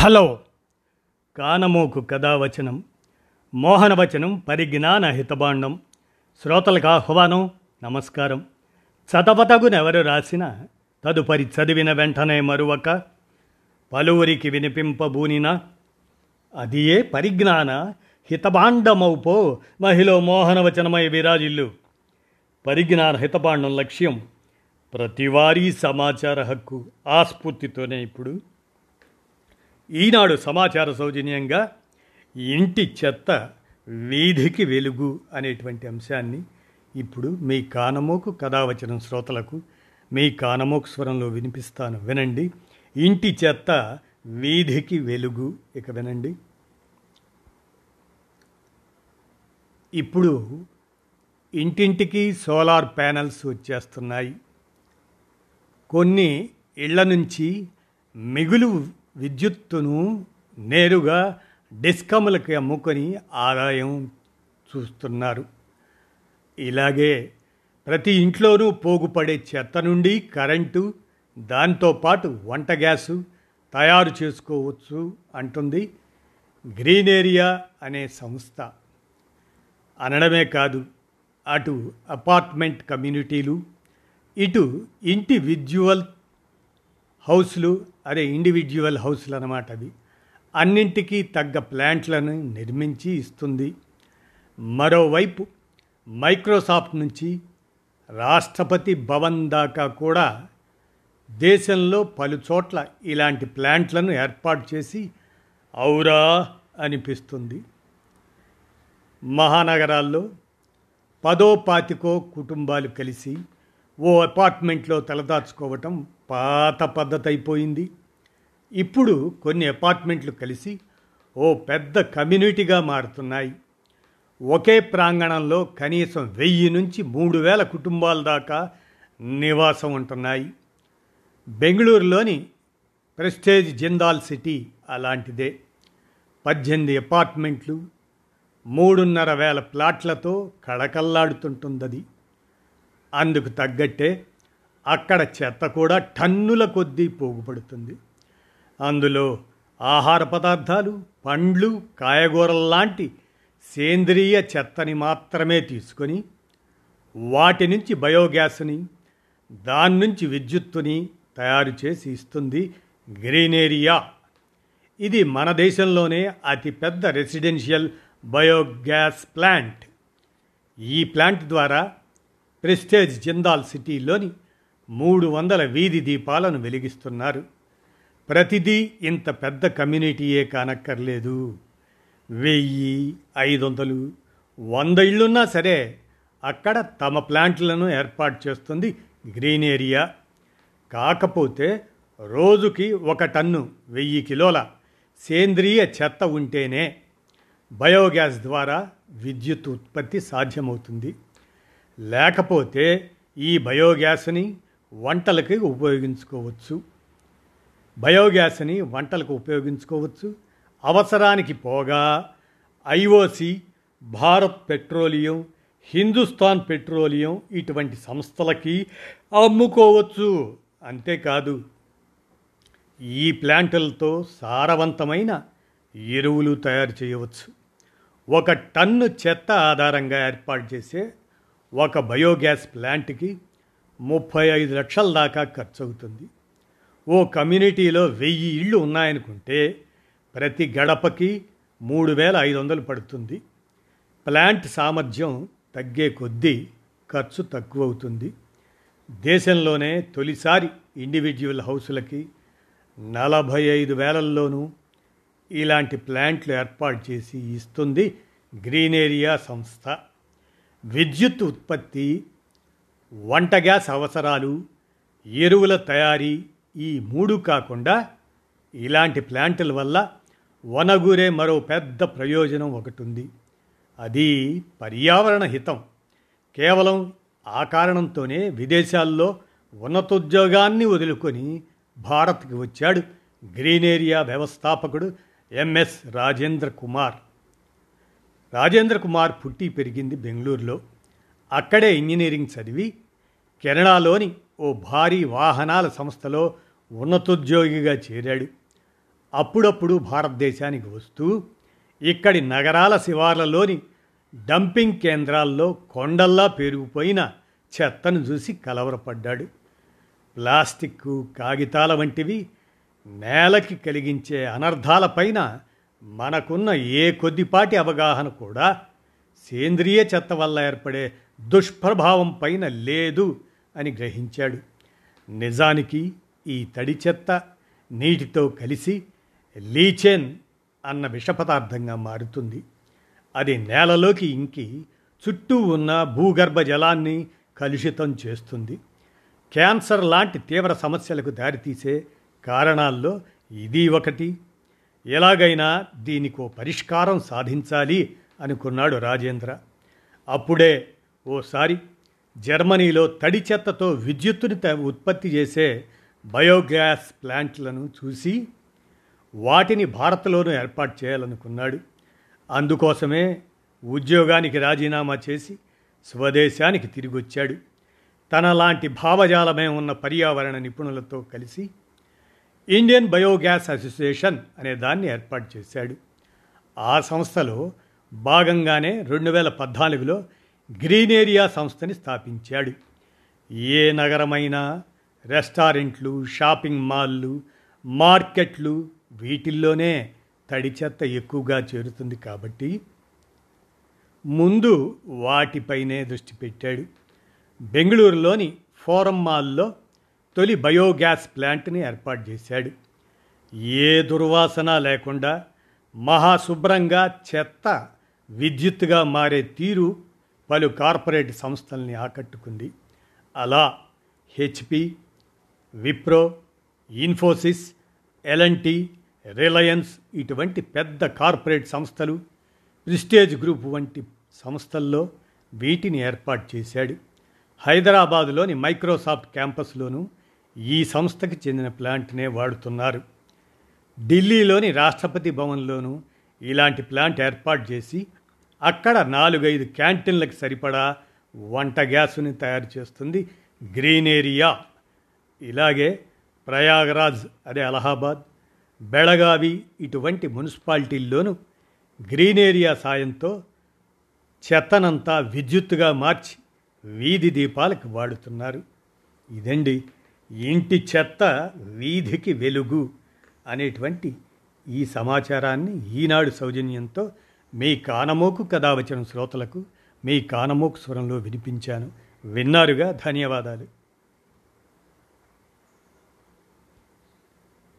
hello కానమోకు కథావచనం మోహనవచనం పరిజ్ఞాన హితబాండం శ్రోతలకు ఆహ్వానం నమస్కారం చదవతగునెవరు రాసిన తదుపరి చదివిన వెంటనే మరువక పలువురికి వినిపింపబూనిన అది ఏ పరిజ్ఞాన హితబాండమౌపో మహిళ మోహనవచనమై విరాజిల్లు పరిజ్ఞాన హితబాండం లక్ష్యం ప్రతివారీ సమాచార హక్కు ఆ స్ఫూర్తితోనే ఇప్పుడు ఈనాడు సమాచార సౌజన్యంగా ఇంటి చెత్త వీధికి వెలుగు అనేటువంటి అంశాన్ని ఇప్పుడు మీ కానమోకు కథావచనం శ్రోతలకు మీ కానమోకు స్వరంలో వినిపిస్తాను వినండి ఇంటి చెత్త వీధికి వెలుగు ఇక వినండి ఇప్పుడు ఇంటింటికి సోలార్ ప్యానల్స్ వచ్చేస్తున్నాయి కొన్ని ఇళ్ల నుంచి మిగులు విద్యుత్తును నేరుగా డిస్కమ్లకి అమ్ముకొని ఆదాయం చూస్తున్నారు ఇలాగే ప్రతి ఇంట్లోనూ పోగుపడే చెత్త నుండి కరెంటు దాంతోపాటు వంట గ్యాసు తయారు చేసుకోవచ్చు అంటుంది గ్రీన్ ఏరియా అనే సంస్థ అనడమే కాదు అటు అపార్ట్మెంట్ కమ్యూనిటీలు ఇటు ఇంటి విజువల్ హౌస్లు అదే ఇండివిజువల్ హౌస్లు అన్నమాట అవి అన్నింటికీ తగ్గ ప్లాంట్లను నిర్మించి ఇస్తుంది మరోవైపు మైక్రోసాఫ్ట్ నుంచి రాష్ట్రపతి భవన్ దాకా కూడా దేశంలో పలు చోట్ల ఇలాంటి ప్లాంట్లను ఏర్పాటు చేసి ఔరా అనిపిస్తుంది మహానగరాల్లో పదో పాతికో కుటుంబాలు కలిసి ఓ అపార్ట్మెంట్లో తలదాచుకోవటం పాత పద్ధతి అయిపోయింది ఇప్పుడు కొన్ని అపార్ట్మెంట్లు కలిసి ఓ పెద్ద కమ్యూనిటీగా మారుతున్నాయి ఒకే ప్రాంగణంలో కనీసం వెయ్యి నుంచి మూడు వేల కుటుంబాల దాకా నివాసం ఉంటున్నాయి బెంగళూరులోని ప్రెస్టేజ్ జిందాల్ సిటీ అలాంటిదే పద్దెనిమిది అపార్ట్మెంట్లు మూడున్నర వేల ప్లాట్లతో కళకల్లాడుతుంటుందది అందుకు తగ్గట్టే అక్కడ చెత్త కూడా టన్నుల కొద్దీ పోగుపడుతుంది అందులో ఆహార పదార్థాలు పండ్లు కాయగూరల్లాంటి సేంద్రియ చెత్తని మాత్రమే తీసుకొని వాటి నుంచి బయోగ్యాస్ని దాని నుంచి విద్యుత్తుని తయారు చేసి ఇస్తుంది గ్రీన్ ఏరియా ఇది మన దేశంలోనే అతిపెద్ద రెసిడెన్షియల్ బయోగ్యాస్ ప్లాంట్ ఈ ప్లాంట్ ద్వారా ప్రెస్టేజ్ జిందాల్ సిటీలోని మూడు వందల వీధి దీపాలను వెలిగిస్తున్నారు ప్రతిదీ ఇంత పెద్ద కమ్యూనిటీయే కానక్కర్లేదు వెయ్యి ఐదు వందలు వంద ఇళ్ళున్నా సరే అక్కడ తమ ప్లాంట్లను ఏర్పాటు చేస్తుంది గ్రీన్ ఏరియా కాకపోతే రోజుకి ఒక టన్ను వెయ్యి కిలోల సేంద్రియ చెత్త ఉంటేనే బయోగ్యాస్ ద్వారా విద్యుత్ ఉత్పత్తి సాధ్యమవుతుంది లేకపోతే ఈ బయోగ్యాస్ని వంటలకి ఉపయోగించుకోవచ్చు బయోగ్యాస్ని వంటలకు ఉపయోగించుకోవచ్చు అవసరానికి పోగా IOC Bharat petroleum Hindustan petroleum ఇటువంటి సంస్థలకి అమ్ముకోవచ్చు అంతేకాదు ఈ ప్లాంటులతో సారవంతమైన ఎరువులు తయారు చేయవచ్చు ఒక టన్ను చెత్త ఆధారంగా ఏర్పాటు చేసే ఒక బయోగ్యాస్ ప్లాంట్కి ముప్పై ఐదు లక్షల దాకా ఖర్చు అవుతుంది ఓ కమ్యూనిటీలో వెయ్యి ఇళ్ళు ఉన్నాయనుకుంటే ప్రతి గడపకి మూడు వేల ఐదు వందలు పడుతుంది ప్లాంట్ సామర్థ్యం తగ్గే కొద్దీ ఖర్చు తక్కువ అవుతుంది దేశంలోనే తొలిసారి ఇండివిజువల్ హౌసులకి నలభై ఐదు వేలల్లోనూ ఇలాంటి ప్లాంట్లు ఏర్పాటు చేసి ఇస్తుంది గ్రీన్ ఏరియా సంస్థ విద్యుత్ ఉత్పత్తి వంట గ్యాస్ అవసరాలు ఎరువుల తయారీ ఈ మూడు కాకుండా ఇలాంటి ప్లాంటుల వల్ల వనగూరే మరో పెద్ద ప్రయోజనం ఒకటి ఉంది అది పర్యావరణ హితం కేవలం ఆ కారణంతోనే విదేశాల్లో ఉన్నతోద్యోగాన్ని వదులుకొని భారత్కి వచ్చాడు గ్రీన్ ఏరియా వ్యవస్థాపకుడు ఎంఎస్ రాజేంద్ర కుమార్ రాజేంద్ర కుమార్ పుట్టి పెరిగింది బెంగళూరులో అక్కడే ఇంజనీరింగ్ చదివి కెనడాలోని ఓ భారీ వాహనాల సంస్థలో ఉన్నతోద్యోగిగా చేరాడు అప్పుడప్పుడు భారతదేశానికి వస్తూ ఇక్కడి నగరాల శివార్లలోని డంపింగ్ కేంద్రాల్లో కొండల్లా పెరిగిపోయిన చెత్తను చూసి కలవరపడ్డాడు ప్లాస్టిక్ కాగితాల వంటివి నేలకి కలిగించే అనర్థాలపైన మనకున్న ఏ కొద్దిపాటి అవగాహన కూడా సేంద్రియ చెత్త వల్ల ఏర్పడే దుష్ప్రభావం పైన లేదు అని గ్రహించాడు నిజానికి ఈ తడి చెత్త నీటితో కలిసి లీచెన్ అన్న విషపదార్థంగా మారుతుంది అది నేలలోకి ఇంకి చుట్టూ ఉన్న భూగర్భ జలాన్ని కలుషితం చేస్తుంది క్యాన్సర్ లాంటి తీవ్ర సమస్యలకు దారితీసే కారణాల్లో ఇది ఒకటి ఎలాగైనా దీనికో పరిష్కారం సాధించాలి అనుకున్నాడు రాజేంద్ర అప్పుడే ఓసారి జర్మనీలో తడి చెత్తతో విద్యుత్తుని త- ఉత్పత్తి చేసే బయోగ్యాస్ ప్లాంట్లను చూసి వాటిని భారత్లోనూ ఏర్పాటు చేయాలనుకున్నాడు అందుకోసమే ఉద్యోగానికి రాజీనామా చేసి స్వదేశానికి తిరిగి వచ్చాడు తన లాంటి భావజాలమే ఉన్న పర్యావరణ నిపుణులతో కలిసి ఇండియన్ బయోగ్యాస్ అసోసియేషన్ అనే దాన్ని ఏర్పాటు చేశాడు ఆ సంస్థలో భాగంగానే రెండు వేల పద్నాలుగులో గ్రీన్ ఏరియా సంస్థని స్థాపించాడు ఏ నగరమైనా రెస్టారెంట్లు షాపింగ్ మాల్లు మార్కెట్లు వీటిల్లోనే తడి చెత్త ఎక్కువగా చేరుతుంది కాబట్టి ముందు వాటిపైనే దృష్టి పెట్టాడు బెంగళూరులోని ఫోరం మాల్లో తొలి బయోగ్యాస్ ప్లాంట్ని ఏర్పాటు చేశాడు ఏ దుర్వాసన లేకుండా మహాశుభ్రంగా చెత్త విద్యుత్తుగా మారే తీరు పలు కార్పొరేట్ సంస్థల్ని ఆకట్టుకుంది అలా HP Wipro Infosys LNT Reliance ఇటువంటి పెద్ద కార్పొరేట్ సంస్థలు ప్రిస్టేజ్ గ్రూప్ వంటి సంస్థల్లో వీటిని ఏర్పాటు చేశాడు హైదరాబాదులోని మైక్రోసాఫ్ట్ క్యాంపస్లోనూ ఈ సంస్థకి చెందిన ప్లాంట్నే వాడుతున్నారు ఢిల్లీలోని రాష్ట్రపతి భవన్లోనూ ఇలాంటి ప్లాంట్ ఏర్పాటు చేసి అక్కడ నాలుగైదు క్యాంటీన్లకు సరిపడా వంట గ్యాసుని తయారు చేస్తుంది గ్రీన్ ఏరియా ఇలాగే ప్రయాగరాజ్ అదే అలహాబాద్ బెళగావి ఇటువంటి మున్సిపాలిటీల్లోనూ గ్రీన్ ఏరియా సాయంతో చెత్తనంతా విద్యుత్తుగా మార్చి వీధి దీపాలకు వాడుతున్నారు ఇదండి ఇంటి చెత్త వీధికి వెలుగు అనేటువంటి ఈ సమాచారాన్ని ఈనాడు సౌజన్యంతో మీ కానమోకు కథ వచ్చిన శ్రోతలకు మీ కానమోకు స్వరంలో వినిపించాను విన్నారుగా ధన్యవాదాలు